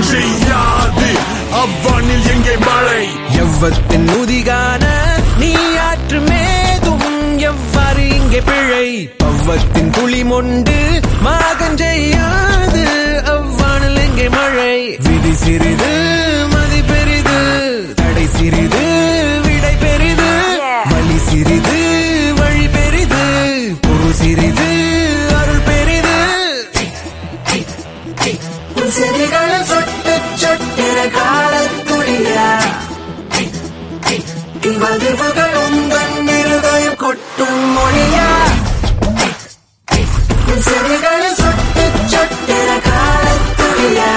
மாகம் செய்யாது அவ்வானில் எங்கே மழை எவ்வத்தின் உதிகான நீ ஆற்று மேதும் எவ்வாறு இங்கே பிழை பவ்வத்தின் துளி மொண்டு மாகஞ்செய்யாது அவ்வானில் எங்கே மழை விதி சிறிது மதி பெரிது தடை சிறிது விடை பெரிது வழி சிறிது வழி பெரிது பொருள் சிறிது அருள் பெரிது செடிகளில் சொட்டு சொட்டின காலத்துளியா இவ்வதிவுகள் உங்கள் இருதயம் கொட்டும் மொழியா செடிகளில் சொட்டு சொட்டின காலத்துளியா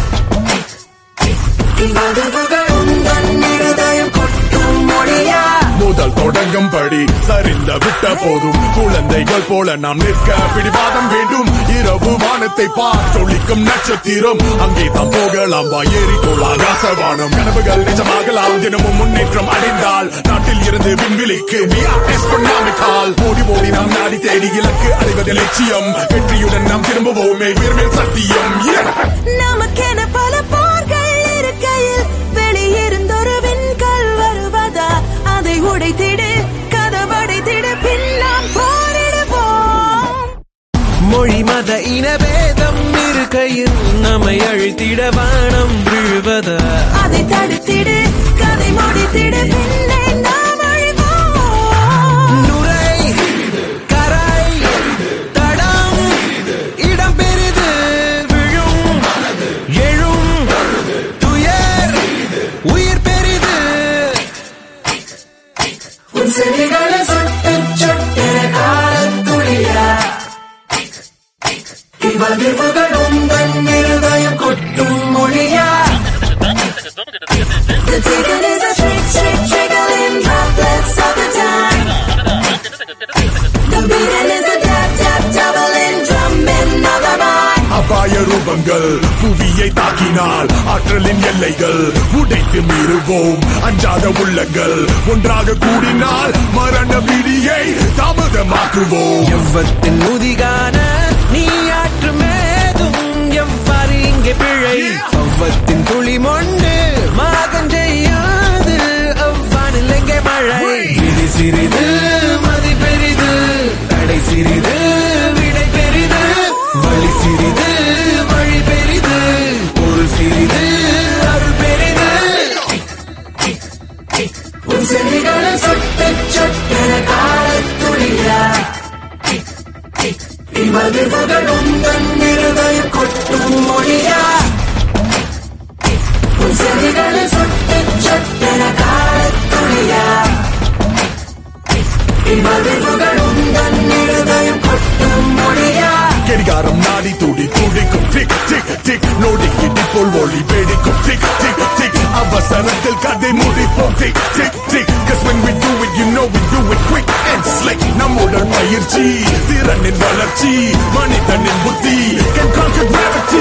இவ்வதிவுகள் உங்கள் இருதயம் கொட்டும் மொழியா முதல் தொடங்கும் படி சரிந்த விட்ட போதும் குழந்தைகள் போல நாம் நிற்க பிடிவாதம் வேண்டும் இரவு வானத்தை பார்த்தொழிக்கும் நட்சத்திரம் அங்கே தான் போகலாம் வா ஏறிக்கொள் ஆகாசவானம் கனவுகள் நிஜமாகலாம் தினமும் முன்னேற்றம் அடைந்தால் நாட்டில் இருந்து விண்வெளிக்கு we are astronomical. ஓடி ஓடி நாம் நாடி தேடி இலக்கு அடைவது லட்சியம் வெற்றியுடன் நாம் திரும்புவோமே வீரமேல் சத்தியம் Yeah! நமக்கென பல போர்கள் இருக்கையில் வெளியிருந்தொரு விண்கல் வருவதா அதை உடைத்திடு கதவடைத்திடு பின் நாம் போரிடுவோம் மொழி மத இனபேதம் இருக்கையில் நம்மை அழித்திட வானம் விழுவதா அதை தடுத்திடு கதை முடித்திடு பின்னே நாம் அழிவோம் நுரை கரை தடம் இடம் பெரிது விழும் எழும் துயர் உயிர் பெரிது உன் செடிகளில் சொட்டு சொட்டின காலத்துளியா இவ்வதிவுகள் உங்கள் இருதயம் கொட்டும் மொழியா The ticket is a trick, trick, trickling droplets of the time. The beating is a tap, tap, doubling drumming of the mind. அபாய ரூபங்கள் புவியை தாக்கினால் ஆற்றலின் எல்லைகள் உடைத்து மீறுவோம் அஞ்சாத உள்ளங்கள் ஒன்றாக கூடினால் மரண பிடியை தாமதமாக்குவோம் எவ்வத்தின் உதிகான நீ ஆற்று மேதும் எவ்வாறு இங்கே பிழை அவ்வத்தின் துளி மொண்டு மாகஞ்செய்யாது அவ்வானில் எங்கே மழை விதி சிறிது மதி பெரிது தடை சிறிது விடை பெரிது வழி சிறிது வழி பெரிது பொருள் சிறிது அருள் பெரிது உன் செடிகளில் சொட்டு சொட்டின காலத்துளியா இவ்வதிவுகள் உங்கள் இருதயம் கொட்டும் மொழியா உன் செடிகளில் சொட்டு சொட்டின காலத்துளியா இவ்வதிவுகள் உங்கள் இருதயம் கொட்டும் மொழியா கடிகாரம் நாடி துடி துடிக்கும் டிக் டிக் டிக் நொடி இடிப்போல் ஒளி வெடிக்கும் டிக் டிக் டிக் அவசரத்தில் கதை முடிப்போம் tick tick tick cause when we do it you know we do it quick and slick நம்முடன் பயிற்சி திறனின் வளர்ச்சி மனிதனின் புத்தி can conquer gravity